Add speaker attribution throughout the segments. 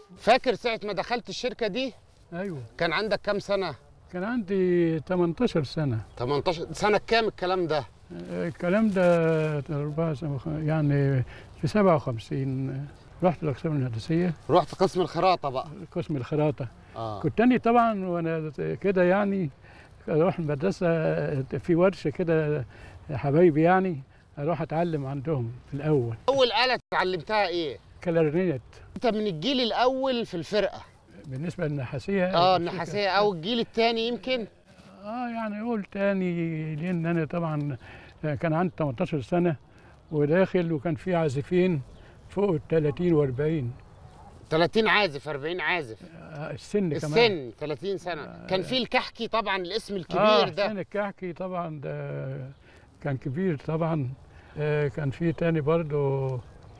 Speaker 1: فاكر ساعه ما دخلت الشركه دي
Speaker 2: ايوه
Speaker 1: كان عندك كام سنه
Speaker 2: كان عندي 18 سنه
Speaker 1: 18 سنه كام الكلام ده
Speaker 2: الكلام ده أربعة سنة- يعني في 57 رحت الأقسام الهندسية
Speaker 1: رحت قسم الخراطه بقى
Speaker 2: قسم الخراطة
Speaker 1: اه
Speaker 2: كنت تاني طبعا وأنا كده يعني أروح المدرسة في ورشة كده حبايبي يعني أروح أتعلم عندهم في الأول
Speaker 1: اول آلة اتعلمتها ايه
Speaker 2: كلارنيت
Speaker 1: انت من الجيل الاول في الفرقه
Speaker 2: بالنسبة للنحاسية
Speaker 1: اه النحاسيه او الجيل الثاني يمكن
Speaker 2: اه يعني اقول تاني لان انا طبعا كان عندي 18 سنه وداخل وكان في عازفين فوق ال 30 و40
Speaker 1: 30 عازف 40 عازف
Speaker 2: السن كمان
Speaker 1: السن 30 سنه كان في الكحكي طبعا الاسم الكبير
Speaker 2: آه
Speaker 1: ده
Speaker 2: حسين الكحكي طبعا ده كان كبير طبعا آه كان في تاني برضو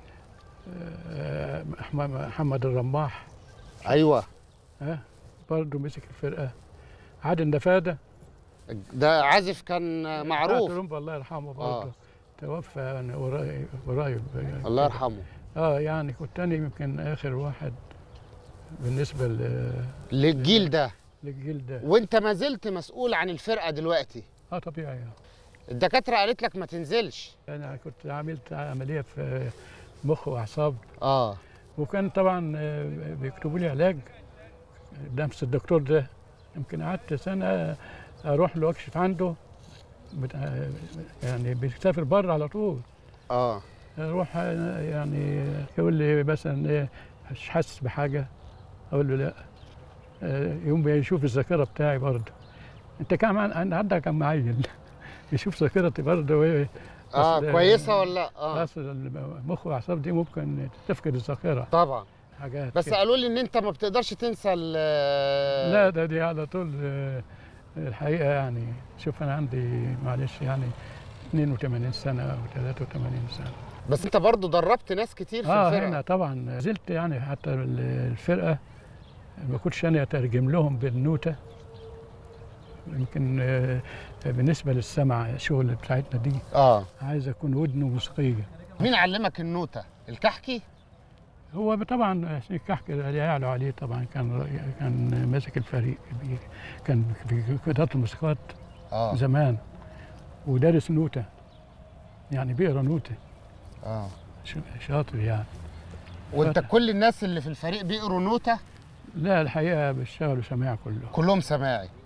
Speaker 2: آه محمد محمد الرماح
Speaker 1: ايوه
Speaker 2: آه برضو مسك الفرقه عادل نفاده
Speaker 1: ده عازف كان معروف
Speaker 2: ترومبا الله يرحمه
Speaker 1: آه.
Speaker 2: برضه توفى يعني قريب قريب يعني
Speaker 1: الله يرحمه
Speaker 2: اه يعني كنت انا يمكن اخر واحد بالنسبه ل-
Speaker 1: للجيل ده
Speaker 2: للجيل ده
Speaker 1: وانت ما زلت مسؤول عن الفرقه دلوقتي
Speaker 2: اه طبيعي آه.
Speaker 1: الدكاتره قالت لك ما تنزلش
Speaker 2: انا كنت عملت عمليه في مخ واعصاب
Speaker 1: اه
Speaker 2: وكان طبعا آه، بيكتبوا لي علاج نفس الدكتور ده يمكن قعدت سنه اروح له اكشف عنده بت- يعني بيسافر بره على طول
Speaker 1: اه
Speaker 2: اروح آه، يعني يقول لي مثلا إيه، مش حاسس بحاجه اقول له لا آه، يقوم بيشوف الذاكره بتاعي برضه انت كم عن- عندك كم معين يشوف ذاكرتي برضه ايه
Speaker 1: اه
Speaker 2: أصل-
Speaker 1: كويسه ولا لا اه
Speaker 2: اصل المخ والاعصاب دي ممكن تفقد الذاكره
Speaker 1: طبعا
Speaker 2: حاجات
Speaker 1: بس
Speaker 2: كده.
Speaker 1: قالوا لي ان انت ما بتقدرش تنسى ال
Speaker 2: لا ده دي على طول آه، الحقيقه يعني شوف انا عندي معلش يعني 82 سنه او 83 سنه
Speaker 1: بس انت برضو دربت ناس كتير في
Speaker 2: اه
Speaker 1: الفرقه
Speaker 2: هنا طبعا زلت يعني حتى ال- الفرقه ما كنتش انا اترجم لهم بالنوته يمكن آه، بالنسبه للسمع الشغل بتاعتنا دي
Speaker 1: اه
Speaker 2: عايز اكون ودن موسيقيه
Speaker 1: مين علمك النوته الكحكي
Speaker 2: هو طبعا حسين الكحك اللي يعلو عليه طبعا كان كان ماسك الفريق كبير كان في كتابة الموسيقات
Speaker 1: اه
Speaker 2: زمان ودارس نوتة يعني بيقرا نوتة
Speaker 1: اه
Speaker 2: ش- شاطر يعني
Speaker 1: وانت كل الناس اللي في الفريق بيقروا نوته
Speaker 2: لا الحقيقة بيشتغلوا سماع كله
Speaker 1: كلهم سماعي